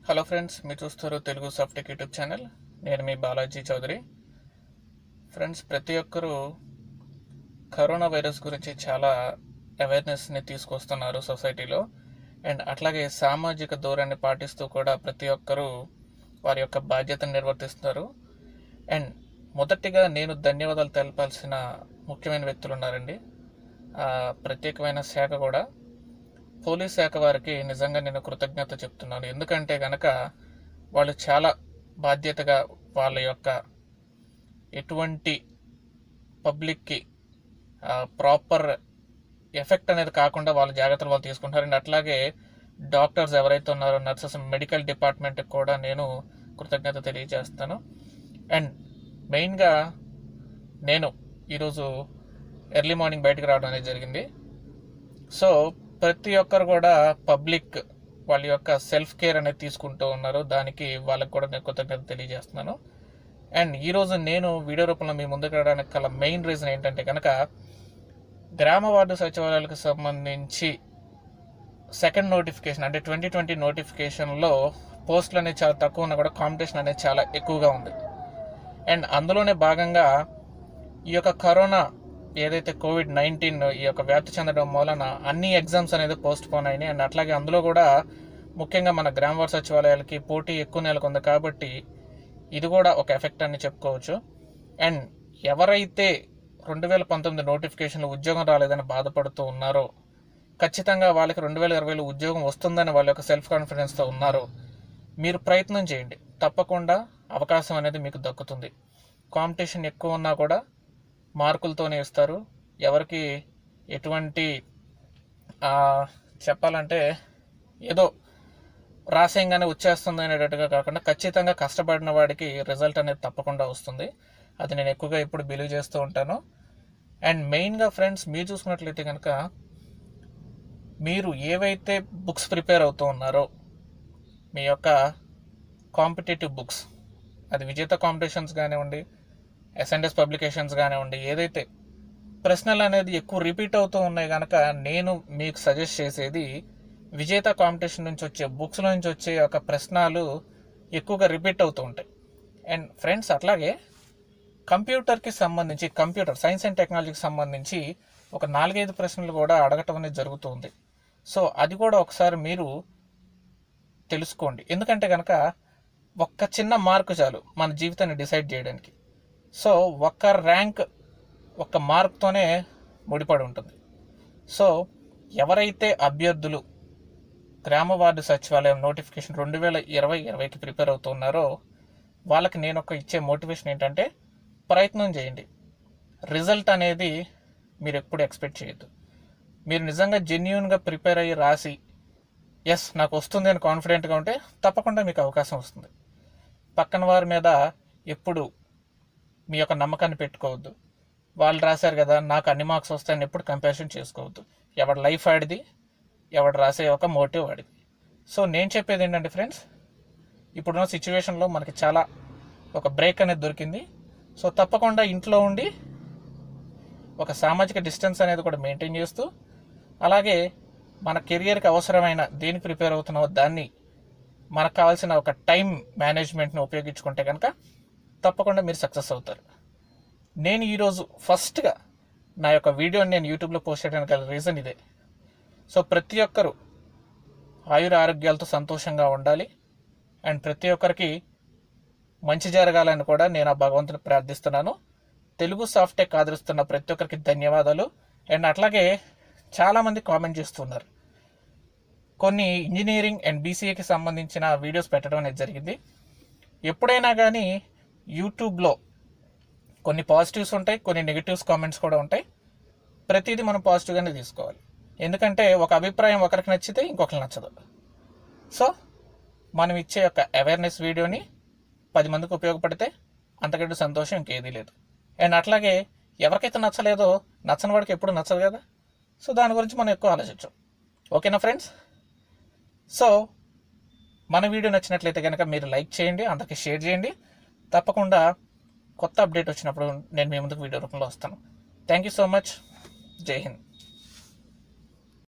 hello friends మీరు చూస్తారు Telugu Softech YouTube channel నేను మీ బాలాజీ చౌదరి ఫ్రెండ్స్ ప్రతి ఒక్కరూ కరోనా వైరస్ గురించి చాలా అవేర్నెస్ని తీసుకొస్తున్నారు సొసైటీలో అండ్ అట్లాగే సామాజిక దూరాన్ని పాటిస్తూ కూడా ప్రతి ఒక్కరూ వారి యొక్క బాధ్యతను నిర్వర్తిస్తున్నారు అండ్ మొదటిగా నేను ధన్యవాదాలు తెలపాల్సిన ముఖ్యమైన వ్యక్తులు ఉన్నారండి ఆ ప్రత్యేకమైన శాఖ కూడా పోలీస్ శాఖ వారికి నిజంగా నేను కృతజ్ఞత చెప్తున్నాను ఎందుకంటే గనక వాళ్ళు చాలా బాధ్యతగా వాళ్ళ యొక్క ఎటువంటి పబ్లిక్కి ప్రాపర్ ఎఫెక్ట్ అనేది కాకుండా వాళ్ళ జాగ్రత్తలు వాళ్ళు తీసుకుంటారు అండ్ అట్లాగే డాక్టర్స్ ఎవరైతే ఉన్నారో నర్సెస్ మెడికల్ డిపార్ట్మెంట్కి కూడా నేను కృతజ్ఞత తెలియజేస్తాను అండ్ మెయిన్గా నేను ఈరోజు ఎర్లీ మార్నింగ్ బయటకు రావడం అనేది జరిగింది సో ప్రతి ఒక్కరు కూడా పబ్లిక్ వాళ్ళ యొక్క సెల్ఫ్ కేర్ అనేది తీసుకుంటూ ఉన్నారు దానికి వాళ్ళకి కూడా నేను కృతజ్ఞత తెలియజేస్తున్నాను అండ్ ఈరోజు నేను వీడియో రూపంలో మీ ముందుకు రావడానికి గల మెయిన్ రీజన్ ఏంటంటే కనుక గ్రామ వార్డు సచివాలయాలకు సంబంధించి సెకండ్ నోటిఫికేషన్ అంటే ట్వంటీ ట్వంటీ నోటిఫికేషన్లో పోస్టులు అనేది చాలా తక్కువ ఉన్నా కూడా కాంపిటీషన్ అనేది చాలా ఎక్కువగా ఉంది అండ్ అందులోనే భాగంగా ఈ యొక్క కరోనా ఏదైతే కోవిడ్ నైన్టీన్ ఈ యొక్క వ్యాప్తి చెందడం మూలన అన్ని ఎగ్జామ్స్ అనేది పోస్ట్ పోన్ అయినాయి అండ్ అట్లాగే అందులో కూడా ముఖ్యంగా మన గ్రామ వార్డు సచివాలయాలకి పోటీ ఎక్కువ నెలకొంది కాబట్టి ఇది కూడా ఒక ఎఫెక్ట్ అని చెప్పుకోవచ్చు అండ్ ఎవరైతే రెండు వేల పంతొమ్మిది నోటిఫికేషన్లో ఉద్యోగం రాలేదని బాధపడుతూ ఉన్నారో ఖచ్చితంగా వాళ్ళకి రెండు వేల ఇరవైలో ఉద్యోగం వస్తుందని వాళ్ళ యొక్క సెల్ఫ్ కాన్ఫిడెన్స్తో ఉన్నారో మీరు ప్రయత్నం చేయండి తప్పకుండా అవకాశం అనేది మీకు దక్కుతుంది కాంపిటీషన్ ఎక్కువ ఉన్నా కూడా మార్కులతోనే ఇస్తారు ఎవరికి ఎటువంటి ఆ, చెప్పాలంటే ఏదో రాసేయంగానే వచ్చేస్తుంది అనేటట్టుగా కాకుండా ఖచ్చితంగా కష్టపడిన వాడికి రిజల్ట్ అనేది తప్పకుండా వస్తుంది అది నేను ఎక్కువగా ఇప్పుడు బిలీవ్ చేస్తూ ఉంటాను అండ్ మెయిన్గా ఫ్రెండ్స్ మీరు చూసుకున్నట్లయితే కనుక మీరు ఏవైతే బుక్స్ ప్రిపేర్ అవుతూ ఉన్నారో మీ యొక్క కాంపిటేటివ్ బుక్స్ అది విజేత కాంపిటీషన్స్ కానివ్వండి ఎస్ఎన్ఎస్ పబ్లికేషన్స్ కానివ్వండి ఏదైతే ప్రశ్నలు అనేది ఎక్కువ రిపీట్ అవుతూ ఉన్నాయి కనుక నేను మీకు సజెస్ట్ చేసేది విజేత కాంపిటీషన్ నుంచి వచ్చే బుక్స్ నుంచి వచ్చే ఒక ప్రశ్నలు ఎక్కువగా రిపీట్ అవుతూ ఉంటాయి అండ్ ఫ్రెండ్స్ అట్లాగే కంప్యూటర్కి సంబంధించి కంప్యూటర్ సైన్స్ అండ్ టెక్నాలజీకి సంబంధించి ఒక నాలుగైదు ప్రశ్నలు కూడా అడగటం అనేది జరుగుతుంది సో అది కూడా ఒకసారి మీరు తెలుసుకోండి ఎందుకంటే కనుక ఒక్క చిన్న మార్కు చాలు మన జీవితాన్ని డిసైడ్ చేయడానికి సో ఒక్క ర్యాంక్ ఒక్క మార్క్తోనే ముడిపడి ఉంటుంది సో ఎవరైతే అభ్యర్థులు గ్రామ వార్డు సచివాలయం నోటిఫికేషన్ రెండు వేల ఇరవై ఇరవైకి ప్రిపేర్ అవుతున్నారో వాళ్ళకి నేను ఒక ఇచ్చే మోటివేషన్ ఏంటంటే ప్రయత్నం చేయండి రిజల్ట్ అనేది మీరు ఎప్పుడు ఎక్స్పెక్ట్ చేయొద్దు మీరు నిజంగా జెన్యున్గా ప్రిపేర్ అయ్యి రాసి ఎస్ నాకు వస్తుంది అని కాన్ఫిడెంట్గా ఉంటే తప్పకుండా మీకు అవకాశం వస్తుంది పక్కన వారి మీద ఎప్పుడు మీ యొక్క నమ్మకాన్ని పెట్టుకోవద్దు వాళ్ళు రాశారు కదా నాకు అన్ని మార్క్స్ వస్తాయని ఎప్పుడు కంపారిజన్ చేసుకోవద్దు ఎవరి లైఫ్ ఆడిది ఎవడు రాసే ఒక మోటివ్ వాడిది సో నేను చెప్పేది ఏంటంటే ఫ్రెండ్స్ ఇప్పుడున్న సిచ్యువేషన్లో మనకి చాలా ఒక బ్రేక్ అనేది దొరికింది సో తప్పకుండా ఇంట్లో ఉండి ఒక సామాజిక డిస్టెన్స్ అనేది కూడా మెయింటైన్ చేస్తూ అలాగే మన కెరియర్కి అవసరమైన దేనికి ప్రిపేర్ అవుతున్నామో దాన్ని మనకు కావాల్సిన ఒక టైం మేనేజ్మెంట్ని ఉపయోగించుకుంటే కనుక తప్పకుండా మీరు సక్సెస్ అవుతారు నేను ఈరోజు ఫస్ట్గా నా యొక్క వీడియోని నేను యూట్యూబ్లో పోస్ట్ చేయడానికి గల రీజన్ ఇదే సో ప్రతి ఒక్కరూ ఆయుర ఆరోగ్యాలతో సంతోషంగా ఉండాలి అండ్ ప్రతి ఒక్కరికి మంచి జరగాలని కూడా నేను ఆ భగవంతుని ప్రార్థిస్తున్నాను తెలుగు సాఫ్ట్వేర్ ఆదరిస్తున్న ప్రతి ఒక్కరికి ధన్యవాదాలు అండ్ అట్లాగే చాలామంది కామెంట్ చేస్తున్నారు కొన్ని ఇంజనీరింగ్ అండ్ బీసీఏకి సంబంధించిన వీడియోస్ పెట్టడం అనేది జరిగింది ఎప్పుడైనా కానీ యూట్యూబ్లో కొన్ని పాజిటివ్స్ ఉంటాయి కొన్ని నెగిటివ్స్ కామెంట్స్ కూడా ఉంటాయి ప్రతిదీ మనం పాజిటివ్గానే తీసుకోవాలి ఎందుకంటే ఒక అభిప్రాయం ఒకరికి నచ్చితే ఇంకొకరికి నచ్చదు సో మనం ఇచ్చే ఒక అవేర్నెస్ వీడియోని పది మందికి ఉపయోగపడితే అంతకంటే సంతోషం ఇంకేదీ లేదు అండ్ అట్లాగే ఎవరికైతే నచ్చలేదో నచ్చని వాడికి ఎప్పుడు నచ్చదు కదా సో దాని గురించి మనం ఎక్కువ ఆలోచించాం ఓకేనా ఫ్రెండ్స్ సో మన వీడియో నచ్చినట్లయితే కనుక మీరు లైక్ చేయండి అందరికీ షేర్ చేయండి తప్పకుండా కొత్త అప్డేట్ వచ్చినప్పుడు నేను మీ ముందుకు వీడియో రూపంలో వస్తాను థ్యాంక్ యూ సో మచ్ జై హింద్